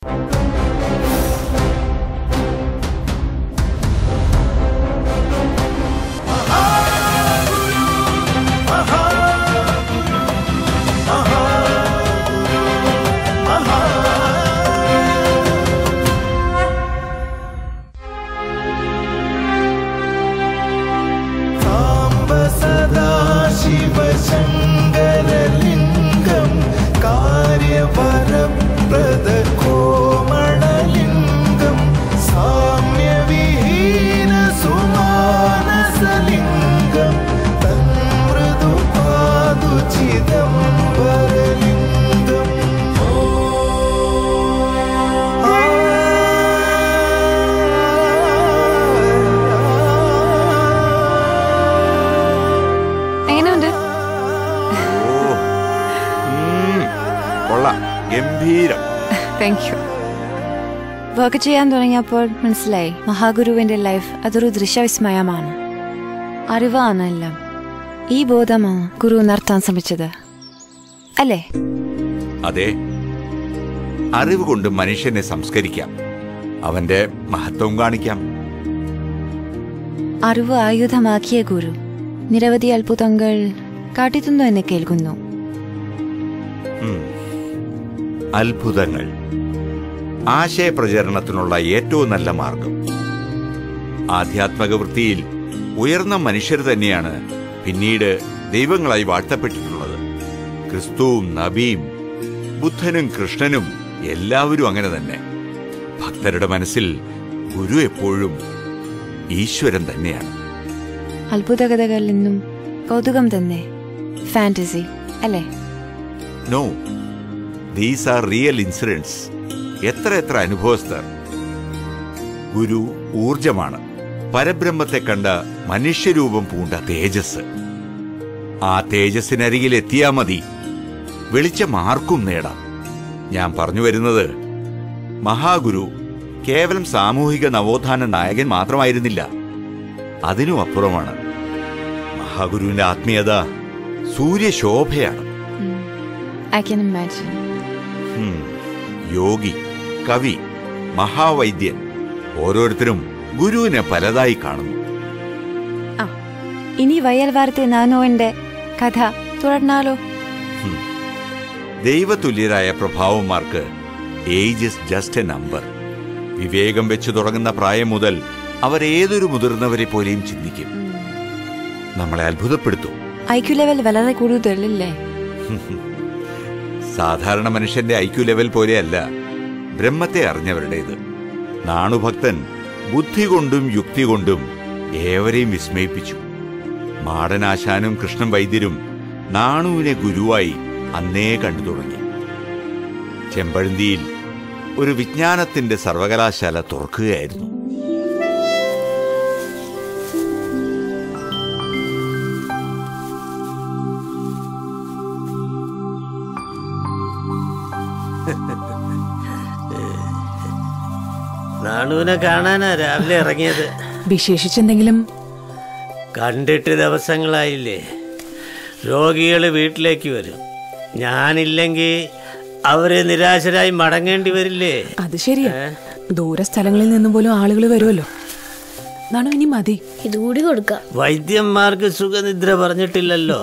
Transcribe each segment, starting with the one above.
സാംബ സദാശിവശങ്കരലിംഗം കാര്യവരപ്രദ കോമളലിംഗം സാമ്യവിഹീന സുമാനസലിംഗം തന്മൃദു പാതു ചിദംബരലിംഗം എങ്ങനെയുണ്ട് ഓ ഉം, കൊള്ളാം ഗംഭീരം താങ്ക് യു വർക്ക് ചെയ്യാൻ തുടങ്ങിയപ്പോൾ മനസ്സിലായി മഹാഗുരുവിന്റെ ലൈഫ് അതൊരു ദൃശ്യവിസ്മയമാണ് അറിവാണ് എല്ലാം ഈ ബോധമാണ് ഗുരു ഉണർത്താൻ ശ്രമിച്ചത് അല്ലേ അതെ അറിവ് കൊണ്ട് മനുഷ്യനെ സംസ്കരിക്കാം അവന്റെ മഹത്വം കാണിക്കാം അറിവ് ആയുധമാക്കിയ ഗുരു നിരവധി അത്ഭുതങ്ങൾ കാട്ടിത്തുന്നു എന്ന് കേൾക്കുന്നു ഉം. അത്ഭുതങ്ങൾ ആശയപ്രചരണത്തിനുള്ള ഏറ്റവും നല്ല മാർഗം ആധ്യാത്മിക വൃത്തിയിൽ ഉയർന്ന മനുഷ്യർ തന്നെയാണ് പിന്നീട് ദൈവങ്ങളായി വാഴ്ത്തപ്പെട്ടിട്ടുള്ളത് ക്രിസ്തുവും നബിയും ബുദ്ധനും കൃഷ്ണനും എല്ലാവരും അങ്ങനെ തന്നെ ഭക്തരുടെ മനസ്സിൽ ഗുരു എപ്പോഴും ഈശ്വരൻ തന്നെയാണ് അത്ഭുത കഥകളിൽ നിന്നും കൗതുകം തന്നെ ഫാന്റസി അല്ലേ no these are real incidents എത്ര എത്ര അനുഭവസ്ഥർ ഗുരു ഊർജമാണ് പരബ്രഹ്മത്തെ കണ്ട മനുഷ്യരൂപം പൂണ്ട തേജസ് ആ തേജസ്സിനരികിൽ എത്തിയാ മതി വെളിച്ചം ആർക്കും നേടാം ഞാൻ പറഞ്ഞു വരുന്നത് മഹാഗുരു കേവലം സാമൂഹിക നവോത്ഥാന നായകൻ മാത്രമായിരുന്നില്ല അതിനും അപ്പുറമാണ് മഹാഗുരുവിന്റെ ആത്മീയത സൂര്യശോഭയാണ് ഐ ക്യാൻ ഇമാജിൻ ഉം. യോഗി കവി മഹാവൈദ്യൻ ഓരോരുത്തരും ഗുരുവിനെ പലതായി കാണുന്നു ആ ഇനി വയൽ വാർത്ത നാനോന്റെ കഥ തുടർന്നാലോ ദൈവതുല്യരായ പ്രഭാവന്മാർക്ക് age is just a number വിവേകം വെച്ച് തുടങ്ങുന്ന പ്രായം മുതൽ അവർ ഏതൊരു മുതിർന്നവരെ പോലെയും ചിന്തിക്കും നമ്മളെ അത്ഭുതപ്പെടുത്തും ഐക്യു ലെവൽ വളരെ കൂടുതലല്ലേ സാധാരണ മനുഷ്യന്റെ ഐക്യു ലെവൽ പോലെയല്ല ബ്രഹ്മത്തെ അറിഞ്ഞവരുടേത് നാണുഭക്തൻ ബുദ്ധി കൊണ്ടും യുക്തി കൊണ്ടും ഏവരെയും വിസ്മയിപ്പിച്ചു മാടനാശാനും കൃഷ്ണൻ വൈദ്യരും നാണുവിനെ ഗുരുവായി അന്നേ കണ്ടു തുടങ്ങി ചെമ്പഴന്തിയിൽ ഒരു വിജ്ഞാനത്തിന്റെ സർവകലാശാല തുറക്കുകയായിരുന്നു നാണുവിനെ കാണാനാ രാവിലെ ഇറങ്ങിയത് വിശേഷിച്ചെന്തെങ്കിലും കണ്ടിട്ട് ദിവസങ്ങളായില്ലേ രോഗികൾ വീട്ടിലേക്ക് വരും ഞാനില്ലെങ്കിൽ അവരെ നിരാശരായി മടങ്ങേണ്ടി വരില്ലേ അത് ശരിയാ ദൂര സ്ഥലങ്ങളിൽ നിന്നും പോലും ആളുകൾ വരുമല്ലോ നാണു ഇനി മതി ഇതുകൂടി കൊടുക്കാം വൈദ്യന്മാർക്ക് സുഖനിദ്ര പറഞ്ഞിട്ടില്ലല്ലോ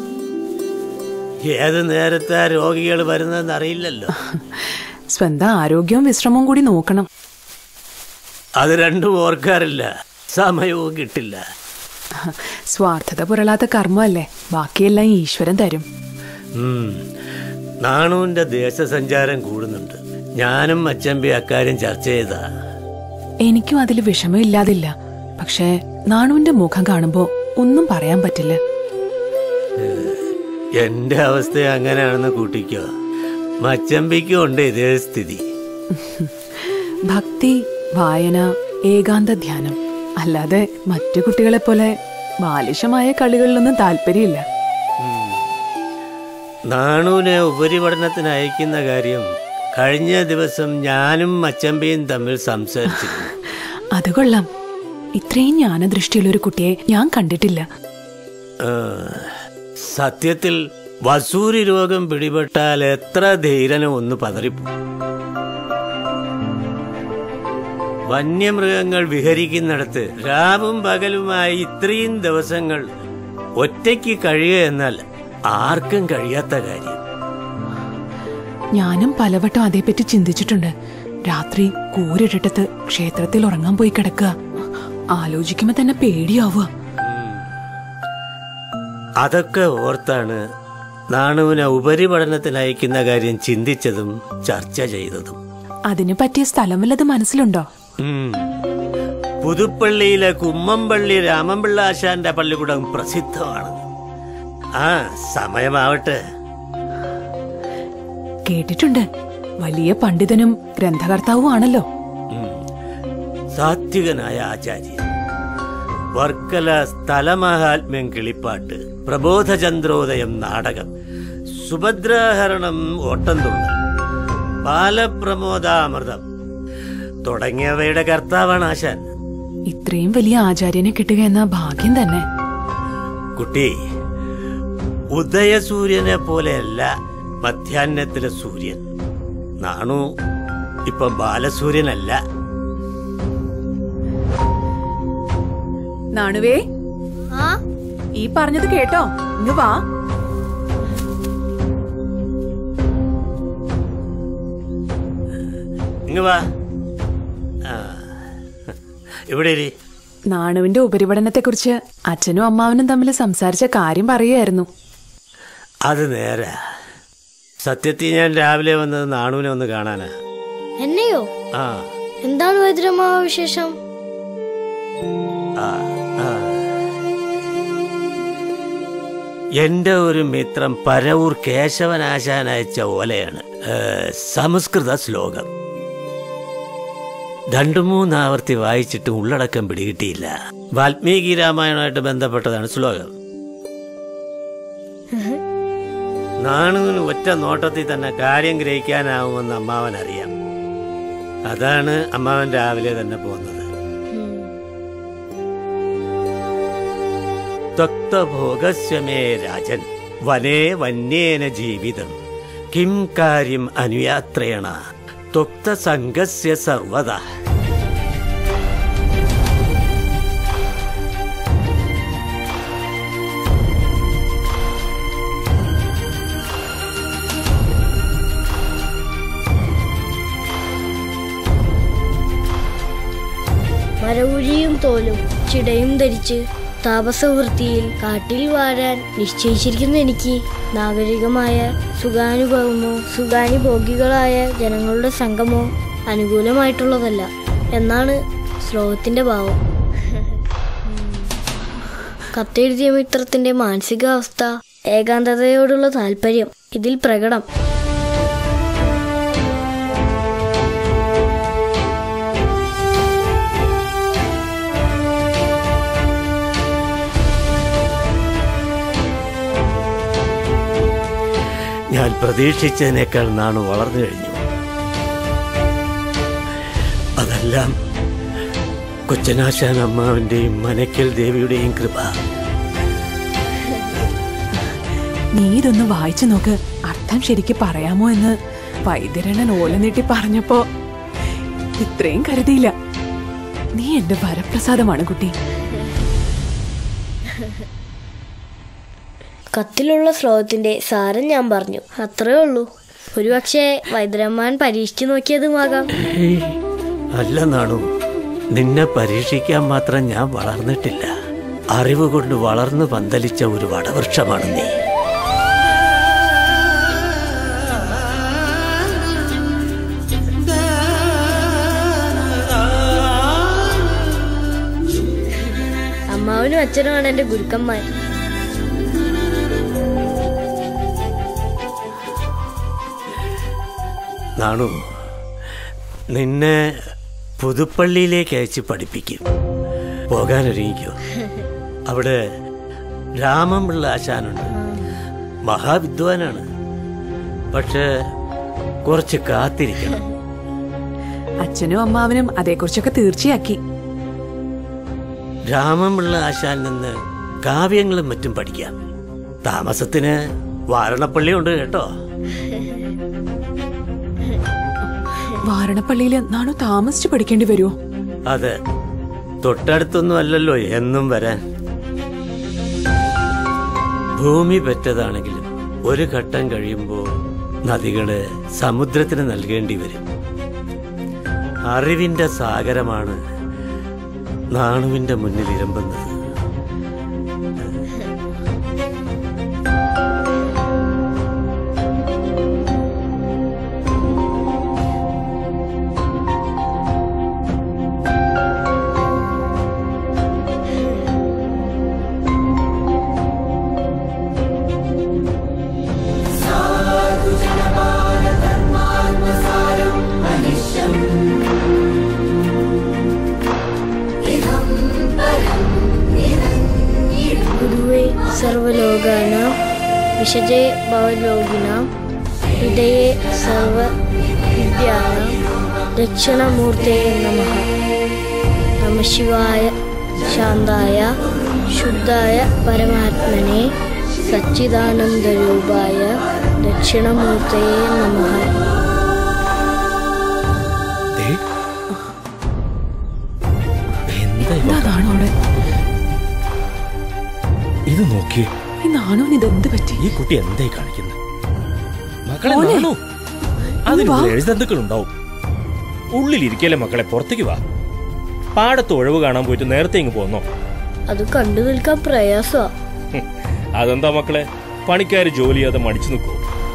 ഏത് നേരത്താ രോഗികൾ വരുന്നതെന്ന് അറിയില്ലല്ലോ സ്വന്തം ആരോഗ്യവും വിശ്രമവും കൂടി നോക്കണം അത് രണ്ടും ഓർക്കാറില്ല സമയവും കിട്ടില്ല സ്വാർത്ഥത പുരളാത്ത കർമ്മമല്ലേ ബാക്കിയെല്ലാം ഈശ്വരൻ തരും ഉം. നാണുവിന്റെ ദേശസഞ്ചാരം കൂടുന്നുണ്ട് ഞാനും അച്ചമ്പി അക്കാര്യം ചർച്ച ചെയ്താ എനിക്കും അതിൽ വിഷമമില്ലാതില്ല പക്ഷേ നാണുവിന്റെ മുഖം കാണുമ്പോ ഒന്നും പറയാൻ പറ്റില്ല എന്റെ അവസ്ഥ അങ്ങനെയാണെന്ന് കൂട്ടിക്കോ മച്ചമ്പിക്കും ഉണ്ട് ഇതേ സ്ഥിതി ഭക്തി വായന ഏകാന്ത ധ്യാനം അല്ലാതെ മറ്റു കുട്ടികളെ പോലെ ബാലിശമായ കളികളിലൊന്നും താല്പര്യമില്ല നാണുവിനെ ഉപരിപഠനത്തിന് അയക്കുന്ന കാര്യം കഴിഞ്ഞ ദിവസം ഞാനും മച്ചമ്പിയും തമ്മിൽ സംസാരിച്ചിരുന്നു അത് കൊള്ളാം ഇത്രയും ജ്ഞാനദൃഷ്ടിയുള്ള ഒരു കുട്ടിയെ ഞാൻ കണ്ടിട്ടില്ല ആ, സത്യത്തിൽ വസൂരി രോഗം പിടിപെട്ടാൽ എത്ര ധീരനും ഒന്ന് പതറിപ്പോ വന്യമൃഗങ്ങൾ വിഹരിക്കുന്നിടത്ത് രാവും പകലുമായി ഇത്രയും ദിവസങ്ങൾ ഒറ്റയ്ക്ക് കഴിയുക എന്നാൽ ആർക്കും കഴിയാത്ത കാര്യം ഞാനും പലവട്ടം അതേപ്പറ്റി ചിന്തിച്ചിട്ടുണ്ട് രാത്രി കൂരിട്ടിട്ടത്ത് ക്ഷേത്രത്തിൽ ഉറങ്ങാൻ പോയി കിടക്കുക ആലോചിക്കുമ്പോ തന്നെ പേടിയാവുക അതൊക്കെ ഓർത്താണ് നാണുവിനെ ഉപരിപഠനത്തിന് അയക്കുന്ന കാര്യം ചിന്തിച്ചതും ചർച്ച ചെയ്തതും അതിന് പറ്റിയ സ്ഥലം വല്ലത് മനസ്സിലുണ്ടോ ഉം. പുതുപ്പള്ളിയിലെ കുമ്മമ്പള്ളി രാമൻപിള്ള ആശാന്റെ പള്ളിക്കൂടം പ്രസിദ്ധമാണ് ആ സമയമാവട്ടെ കേട്ടിട്ടുണ്ട് വലിയ പണ്ഡിതനും ഗ്രന്ഥകർത്താവും ആണല്ലോ ഉം. സാത്വികനായ ആചാര്യൻ വർക്കല സ്ഥലമഹാത്മ്യം കിളിപ്പാട്ട് പ്രബോധചന്ദ്രോദയം നാടകം സുഭദ്രാഹരണം ഓട്ടംതുള്ളൽ ബാലപ്രമോദാമൃതം തുടങ്ങിയവയുടെ കർത്താവാണ് ആശാൻ ഇത്രയും വലിയ ആചാര്യനെ കിട്ടുക എന്ന ഭാഗ്യം തന്നെ കുട്ടി ഉദയസൂര്യനെ പോലെയല്ല മധ്യാഹ്നത്തിലെ സൂര്യൻ നാണു ഇപ്പൊ ബാലസൂര്യനല്ല നാണുവേ ആ ഈ പറഞ്ഞത് കേട്ടോ ഇങ്ങ് വാ ഇങ്ങ് വാ ആ. ഇവിടെ ഇരി. നാണുവിന്റെ ഉപരിപഠനത്തെക്കുറിച്ച് അച്ഛനും അമ്മാവനും തമ്മിൽ സംസാരിച്ച കാര്യം പറയുമായിരുന്നു അത് നേരാ സത്യത്തിൽ ഞാൻ രാവിലെ വന്നത് നാണുവിനെ ഒന്ന് കാണാനാ എന്നെയോ ആ എന്താണ് വൈദ്യരമാവ വിശേഷം ആ, ആ. എന്റെ ഒരു മിത്രം പരവൂർ കേശവനാശാൻ അയച്ച ഓലയാണ് ഏ, സംസ്കൃത ശ്ലോകം രണ്ടു മൂന്നാവർത്തി വായിച്ചിട്ട് ഉള്ളടക്കം പിടികിട്ടിയില്ല വാൽമീകി രാമായണമായിട്ട് ബന്ധപ്പെട്ടതാണ് ശ്ലോകം നാണുവിന് ഒറ്റ നോട്ടത്തിൽ തന്നെ കാര്യം ഗ്രഹിക്കാനാവുമെന്ന് അമ്മാവൻ അറിയാം അതാണ് അമ്മാവൻ രാവിലെ തന്നെ പോകുന്നത് ത്വക്തഭോഗസ്യ മേ രാജൻ വനേ വന്യേന ജീവിതം കിം കാര്യം അനുയാത്രേണ ത്വക്തസംഗസ്യ സർവത മരവുഴിയും തോലും ചിടയും ധരിച്ച് താപസവൃത്തിയിൽ കാട്ടിൽ വാരാൻ നിശ്ചയിച്ചിരിക്കുന്ന എനിക്ക് നാഗരികമായ സുഖാനുഭവമോ സുഖാനുഭോഗികളായ ജനങ്ങളുടെ സംഘമോ അനുകൂലമായിട്ടുള്ളതല്ല എന്നാണ് ശ്ലോകത്തിന്റെ ഭാവം കത്തെഴുതിയ മിത്രത്തിന്റെ മാനസികാവസ്ഥ ഏകാന്തതയോടുള്ള താല്പര്യം ഇതിൽ പ്രകടം ഞാൻ പ്രതീക്ഷിച്ചതിനേക്കാൾ നാണു വളർന്നു കഴിഞ്ഞു അതെല്ലാം കൊച്ചനാശാൻ അമ്മാവിന്റെയും മനക്കൽ ദേവിയുടെയും കൃപ നീ ഇതൊന്ന് വായിച്ചു നോക്ക് അർത്ഥം ശരിക്ക് പറയാമോ എന്ന് വൈദ്യരണൻ ഓല നീട്ടി പറഞ്ഞപ്പോ ഇത്രയും കരുതിയില്ല നീ എന്റെ വരപ്രസാദമാണ് കുട്ടി കത്തിലുള്ള ശ്ലോകത്തിന്റെ സാരം ഞാൻ പറഞ്ഞു അത്രേ ഉള്ളൂ ഒരുപക്ഷെ വൈദ്യരമ്മാൻ പരീക്ഷിച്ചു നോക്കിയതുമാകാം ഏയ്, അല്ല നാണു നിന്നെ പരീക്ഷിക്കാൻ മാത്രം ഞാൻ വളർന്നിട്ടില്ല അറിവ് കൊണ്ട് വളർന്നു പന്തലിച്ച ഒരു വടവൃക്ഷമാണ് നീ അമ്മാവനും അച്ഛനുമാണ് എന്റെ ഗുരുക്കന്മാർ നാണു നിന്നെ പുതുപ്പള്ളിയിലേക്ക് അയച്ച് പഠിപ്പിക്കും പോകാനൊരുങ്ങിക്കോ അവിടെ രാമൻപിള്ള ആശാനുണ്ട് മഹാവിദ്വാനാണ് പക്ഷെ കുറച്ച് കാത്തിരിക്കണം അച്ഛനും അമ്മാവനും അതേക്കുറിച്ചൊക്കെ തീർച്ചയാക്കി രാമൻപിള്ള ആശാൻ നിന്ന് കാവ്യങ്ങളും മറ്റും പഠിക്കാം താമസത്തിന് വാരണപ്പള്ളി ഉണ്ട് കേട്ടോ വാരണപ്പള്ളിയില് നാണു താമസിച്ചു പഠിക്കേണ്ടി വരുമോ അതെ തൊട്ടടുത്തൊന്നും അല്ലല്ലോ എന്നും വരാൻ ഭൂമി പെറ്റതാണെങ്കിലും ഒരു ഘട്ടം കഴിയുമ്പോൾ നദികള് സമുദ്രത്തിന് നൽകേണ്ടി വരും അറിവിന്റെ സാഗരമാണ് നാണുവിന്റെ മുന്നിൽ ഇരമ്പുന്നത് ഗുരുവേ സർവലോകാനാം വിശജേ ഭവലോകിനാം ഹൃദയേ സർവ വിദ്യാനാം ദക്ഷിണമൂർത്തേ നമ നമ ശിവായ ശാന്തായ ശുദ്ധായ പരമാത്മനെ സച്ചിദാനന്ദരൂപായ ദക്ഷിണമൂർത്തേ നമ ദേ. എന്താ ഇവ? അതാണ് അവിടെ ഇത് നോക്കിയേ ഈ നാണോന് ഇതെന്ത് പറ്റി ഈ കുട്ടി എന്തായി കാണിക്കുന്നത് മക്കളെ മോനെ. നാണു അതിന് വാ. എഴുതന്തുക്കൾ ഉണ്ടാവും ഉള്ളിലിരിക്കല്ലേ മക്കളെ പുറത്തേക്ക് വാ പാടത്ത് ഒഴിവ് കാണാൻ പോയിട്ട് നേരത്തെ ഇങ്ങ് പോന്നോ അത് കണ്ടു നിൽക്കാൻ പ്രയാസമാ ഹും. അതെന്താ മക്കളെ പണിക്കാര് ജോലി ചെയ്യാതെ മടിച്ചു നിൽക്കോ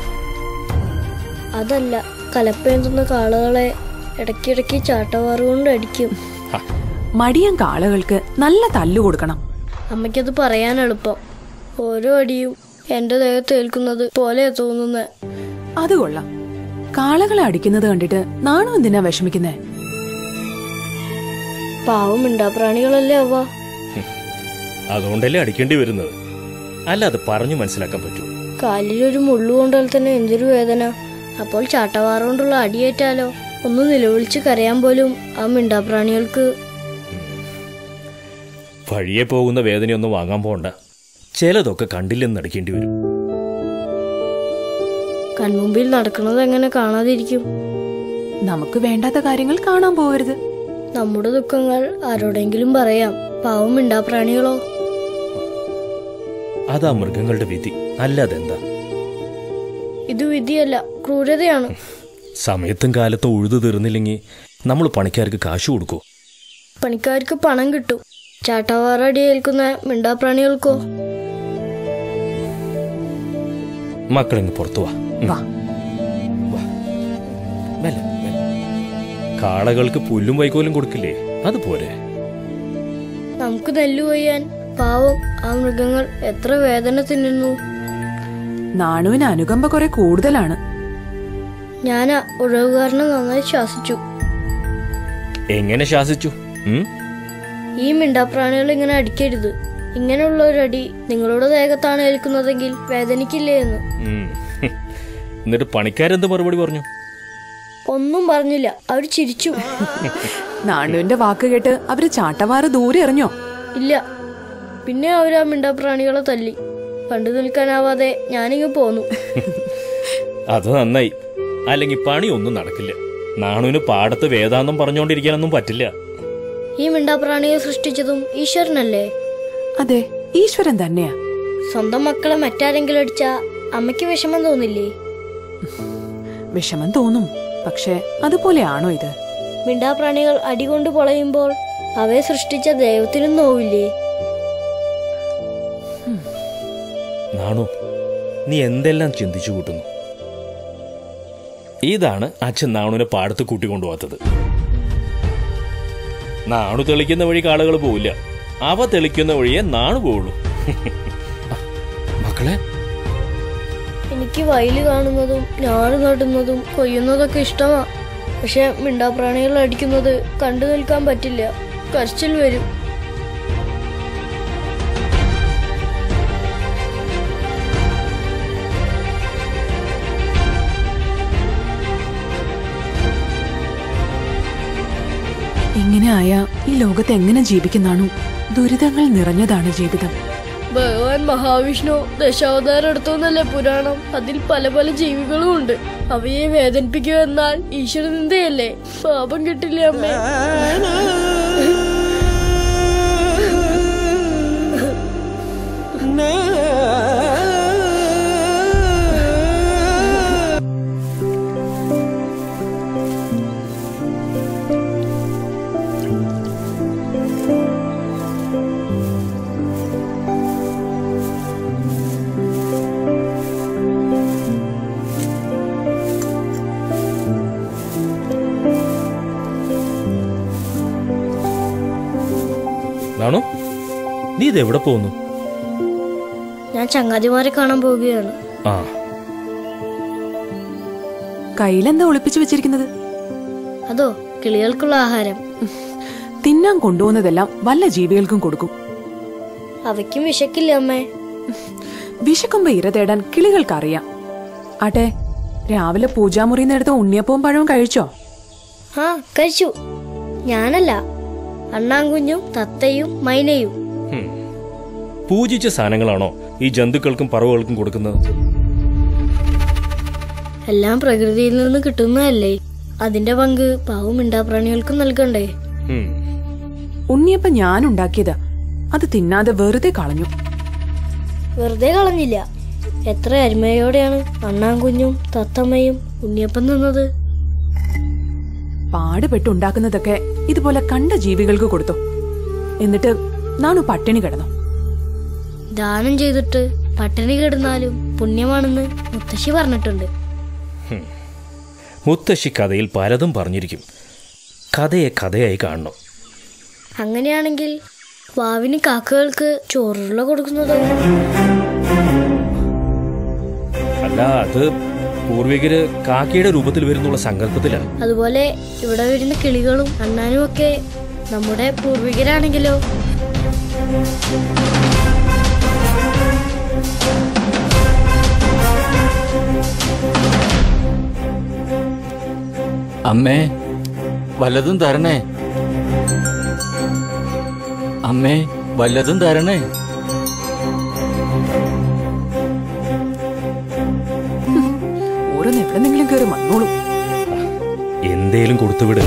അതല്ല കലപ്പേന്തുന്ന കാളകളെ ഇടയ്ക്കിടയ്ക്ക് ചാട്ടവാറ് കൊണ്ട് അടിക്കും മടിയൻ കാളകൾക്ക് നല്ല തല്ലു കൊടുക്കണം അമ്മയ്ക്കത് പറയാൻ എളുപ്പം ഓരോ അടിയും എന്റെ ദേഹത്ത് ഏൽക്കുന്നത് പോലെ തോന്നുന്നത് അത് കൊള്ളാം കാളകളെ അടിക്കുന്നത് കണ്ടിട്ട് നാണു എന്തിനാ വിഷമിക്കുന്നേ പാവം മിണ്ടാപ്രാണികളല്ലേ അവ അതുകൊണ്ടല്ലേ അടിക്കേണ്ടി വരുന്നത് അല്ല അത് പറഞ്ഞു മനസ്സിലാക്കാൻ പറ്റൂ കാലിലൊരു മുള്ളു കൊണ്ടാൽ തന്നെ എന്തൊരു വേദന അപ്പോൾ ചാട്ടവാറ കൊണ്ടുള്ള അടിയേറ്റാലോ ഒന്ന് നിലവിളിച്ച് കരയാൻ പോലും ആ മിണ്ടാപ്രാണികൾക്ക് വഴിയെ പോകുന്ന വേദനയൊന്നും വാങ്ങാൻ പോണ്ട ചിലതൊക്കെ കണ്ടില്ലെന്ന് നടിക്കേണ്ടി വരും കൺമുമ്പിൽ നടക്കുന്നത് എങ്ങനെ കാണാതിരിക്കും നമുക്ക് വേണ്ടാത്ത കാര്യങ്ങൾ കാണാൻ പോകരുത് നമ്മുടെ ദുഃഖങ്ങൾ ആരോടെങ്കിലും പറയാം പാവം മിണ്ടാപ്രാണികളോ അതാ മൃഗങ്ങളുടെ വിധി അല്ലാതെന്താ ഇത് വിധിയല്ല ക്രൂരതയാണ് സമയത്തും കാലത്തും ഉഴുതു തീർന്നില്ലെങ്കിൽ നമ്മൾ പണിക്കാർക്ക് കാശ് കൊടുക്കോ പണിക്കാർക്ക് പണം കിട്ടും ചാട്ടവാറ അടി ഏൽക്കുന്ന മിണ്ടാപ്രാണികൾക്കോ മക്കളിങ്ങ് പുറത്തു വാ ഉം. വാ മെല്ലെ, മെല്ലെ. കാളകൾക്ക് പുല്ലും വൈക്കോലും കൊടുക്കില്ലേ അതുപോലെ നമുക്ക് നെല്ല് കൊയ്യാൻ പാവം ആ മൃഗങ്ങൾ എത്ര വേദന തിന്നുന്നു നാണുവിന് അനുകമ്പ കുറെ കൂടുതലാണ് ഞാൻ ആ ഉഴവുകാരനെ നന്നായി ശ്വാസിച്ചു എങ്ങനെ ശാസിച്ചു ഉം? ഈ മിണ്ടാപ്രാണികൾ ഇങ്ങനെ അടിക്കരുത് ഇങ്ങനെയുള്ള ഒരു അടി നിങ്ങളുടെ ദേഹത്താണ് ഏൽക്കുന്നതെങ്കിൽ വേദനിക്കില്ലേ എന്ന് ഉം. എന്നിട്ട് പണിക്കാരെന്ത് മറുപടി പറഞ്ഞു ഒന്നും പറഞ്ഞില്ല അവർ ചിരിച്ചു നാണുവിന്റെ വാക്ക് കേട്ട് അവര് ചാട്ടവാറ് ദൂരെ എറിഞ്ഞോ ഇല്ല പിന്നെ അവർ ആ മിണ്ടാപ്രാണികളെ തല്ലി കണ്ടു നിൽക്കാനാവാതെ ഞാനിങ്ങ് പോന്നു അത് നന്നായി അല്ലെങ്കിൽ പണിയൊന്നും നടക്കില്ല നാണുവിന് പാടത്ത് വേദാന്തം പറഞ്ഞുകൊണ്ടിരിക്കാനൊന്നും പറ്റില്ല ഈ മിണ്ടാപ്രാണിയെ സൃഷ്ടിച്ചതും ഈശ്വരനല്ലേ അതെ ഈശ്വരൻ തന്നെയാ സ്വന്തം മക്കളെ മറ്റാരെങ്കിലും അടിച്ചാ അമ്മയ്ക്ക് വിഷമം തോന്നില്ലേ വിഷമം തോന്നും പക്ഷെ അതുപോലെയാണോ ഇത് മിണ്ടാപ്രാണികൾ അടികൊണ്ട് പൊളയുമ്പോൾ അവയെ സൃഷ്ടിച്ച ദൈവത്തിനും നോവില്ലേ നാണു നീ എന്തെല്ലാം ചിന്തിച്ചു കൂട്ടുന്നു ഇതാണ് അച്ഛൻ നാണുവിനെ പാടത്ത് കൂട്ടിക്കൊണ്ടുപോകാത്തത് നാണു തെളിക്കുന്ന വഴി കാളുകൾ പോവില്ല അവ തെളിക്കുന്ന വഴിയെ നാണു പോവുള്ളൂ മക്കളെ എനിക്ക് വയല് കാണുന്നതും ഞാറ് നടുന്നതും കൊയ്യുന്നതൊക്കെ ഇഷ്ടമാ പക്ഷെ മിണ്ടാപ്രാണികൾ അടിക്കുന്നത് കണ്ടു നിൽക്കാൻ പറ്റില്ല കരച്ചിൽ വരും ഇങ്ങനെ ആയ ഈ ലോകത്ത് എങ്ങനെ ജീവിക്കുന്നാണു ദുരിതങ്ങൾ നിറഞ്ഞതാണ് ജീവിതം ഭഗവാൻ മഹാവിഷ്ണു ദശാവതാരം എടുത്തോന്നല്ലേ പുരാണം അതിൽ പല പല ജീവികളും ഉണ്ട് അവയെ വേദനിപ്പിക്കുക എന്നാൽ ഈശ്വര നിന്ദയല്ലേ പാപം കിട്ടില്ലേ അമ്മേ ഇത് എവിടെ പോകുന്നു ഞാൻ ചങ്ങാതിമാരെ കാണാൻ പോവുകയാണ് ആ കയ്യിലെന്താ ഒളിപ്പിച്ചു വെച്ചിരിക്കുന്നത് അതോ കിളികൾക്കുള്ള ആഹാരം തിന്നാൻ കൊണ്ടുപോകുന്നതെല്ലാം വല്ല ജീവികൾക്കും കൊടുക്കും അവയ്ക്കും വിശക്കില്ല അമ്മേ വിശക്കുമ്പോ ഇര തേടാൻ കിളികൾക്കറിയാം ആട്ടെ രാവിലെ പൂജാമുറിന്ന് എടുത്ത ഉണ്ണിയപ്പവും പഴവും കഴിച്ചോ ആ കഴിച്ചു ഞാനല്ല അണ്ണാങ്കുഞ്ഞും തത്തയും മൈനയും ഹും. പൂജിച്ച സാധനങ്ങളാണോ ഈ ജന്തുക്കൾക്കും പറവുകൾക്കും കൊടുക്കുന്നത് എല്ലാം പ്രകൃതിയിൽ നിന്ന് കിട്ടുന്നതല്ലേ അതിന്റെ പങ്ക് പാവം മിണ്ടാപ്രാണികൾക്കും നൽകണ്ടേ ഹും. ഉണ്ണിയപ്പം ഞാൻ ഉണ്ടാക്കിയതാ അത് തിന്നാതെ വെറുതെ കളഞ്ഞു വെറുതെ കളഞ്ഞില്ല എത്ര അരുമയോടെയാണ് അണ്ണാങ്കുഞ്ഞും തത്തമ്മയും ഉണ്ണിയപ്പം നിന്നത് പാടുപെട്ടുണ്ടാക്കുന്നതൊക്കെ ഇതുപോലെ കണ്ട ജീവികൾക്ക് കൊടുത്തു എന്നിട്ട് നാണു പട്ടിണി കിടന്നു ദാനം ചെയ്തിട്ട് പട്ടിണി കിടന്നാലും പുണ്യമാണെന്ന് മുത്തശ്ശി പറഞ്ഞിട്ടുണ്ട് മുത്തശ്ശി കഥയിൽ പലതും പറഞ്ഞിരിക്കും കഥയെ കഥയായി കാണണം അങ്ങനെയാണെങ്കിൽ വാവിന് കാക്കകൾക്ക് ചോറുള്ള കൊടുക്കുന്നതോ അല്ല അത് പൂർവികര് കാക്കയുടെ രൂപത്തിൽ വരുന്നുള്ള സങ്കല്പത്തിലാണ് അതുപോലെ ഇവിടെ വരുന്ന കിളികളും അണ്ണാനും ഒക്കെ നമ്മുടെ പൂർവികരാണെങ്കിലോ അമ്മേ വല്ലതും തരണേ അമ്മേ വല്ലതും തരണേ ഓരോന്ന് എവിടെന്നെങ്കിലും കയറി വന്നോളും എന്തേലും കൊടുത്തുവിട്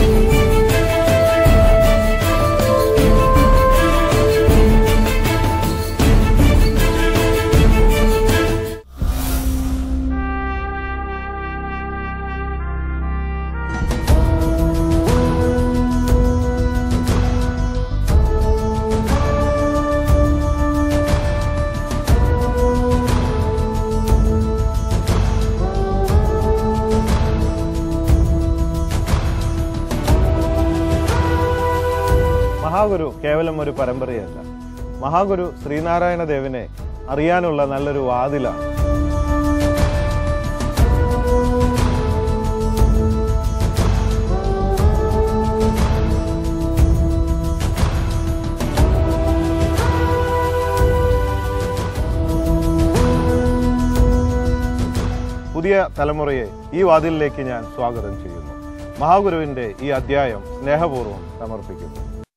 മഹാഗുരു കേവലം ഒരു പരമ്പരയല്ല മഹാഗുരു ശ്രീനാരായണ ദേവനെ അറിയാനുള്ള നല്ലൊരു വാതിലാണ് പുതിയ തലമുറയെ ഈ വാതിലിലേക്ക് ഞാൻ സ്വാഗതം ചെയ്യുന്നു മഹാഗുരുവിന്റെ ഈ അധ്യായം സ്നേഹപൂർവ്വം സമർപ്പിക്കുന്നു